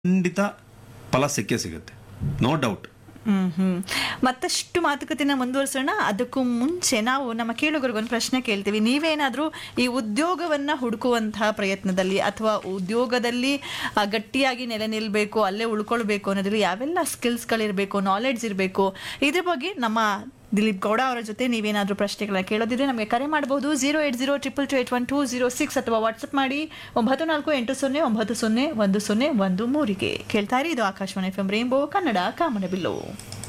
ಖಂಡಿತ ಫಲ ಸಿಕ್ಕೇ ಸಿಗುತ್ತೆ ನೋ ಡೌಟ್ ಹ್ಮ್ ಹ್ಮ್ ಮತ್ತಷ್ಟು ಮಾತುಕತೆನ ಮುಂದುವರಿಸೋಣ ಅದಕ್ಕೂ ಮುಂಚೆ ನಾವು ನಮ್ಮ ಕೇಳುಗರಿಗೊಂದು ಪ್ರಶ್ನೆ ಕೇಳ್ತೀವಿ ನೀವೇನಾದ್ರೂ ಈ ಉದ್ಯೋಗವನ್ನ ಹುಡುಕುವಂತಹ ಪ್ರಯತ್ನದಲ್ಲಿ ಅಥವಾ ಉದ್ಯೋಗದಲ್ಲಿ ಆ, ಗಟ್ಟಿಯಾಗಿ ನೆಲೆ ನಿಲ್ಬೇಕು ಅಲ್ಲೇ ಉಳ್ಕೊಳ್ಬೇಕು ಅನ್ನೋದ್ರಲ್ಲಿ ಯಾವೆಲ್ಲ ಸ್ಕಿಲ್ಸ್ಗಳಿರಬೇಕು ನಾಲೆಡ್ಜ್ ಇರಬೇಕು ಇದ್ರ ಬಗ್ಗೆ ನಮ್ಮ ದಿಲೀಪ್ ಗೌಡ ಅವರ ಜೊತೆ ನೀವೇನಾದ್ರೂ ಪ್ರಶ್ನೆಗಳನ್ನ ಕೇಳೋದಿದ್ರೆ ನಮಗೆ ಕರೆ ಮಾಡಬಹುದು zero eight zero triple two eight one two zero six ಅಥವಾ ವಾಟ್ಸಪ್ ಮಾಡಿ ಒಂಬತ್ತು ನಾಲ್ಕು ಎಂಟು ಸೊನ್ನೆ ಒಂಬತ್ತು ಸೊನ್ನೆ ಒಂದು ಸೊನ್ನೆ ಒಂದು ಮೂರಿಗೆ ಕೇಳ್ತಾ ಇರಿ ಇದು Akashvani F M rainbow Kannada ಕಾಮನಬಿಲ್ಲು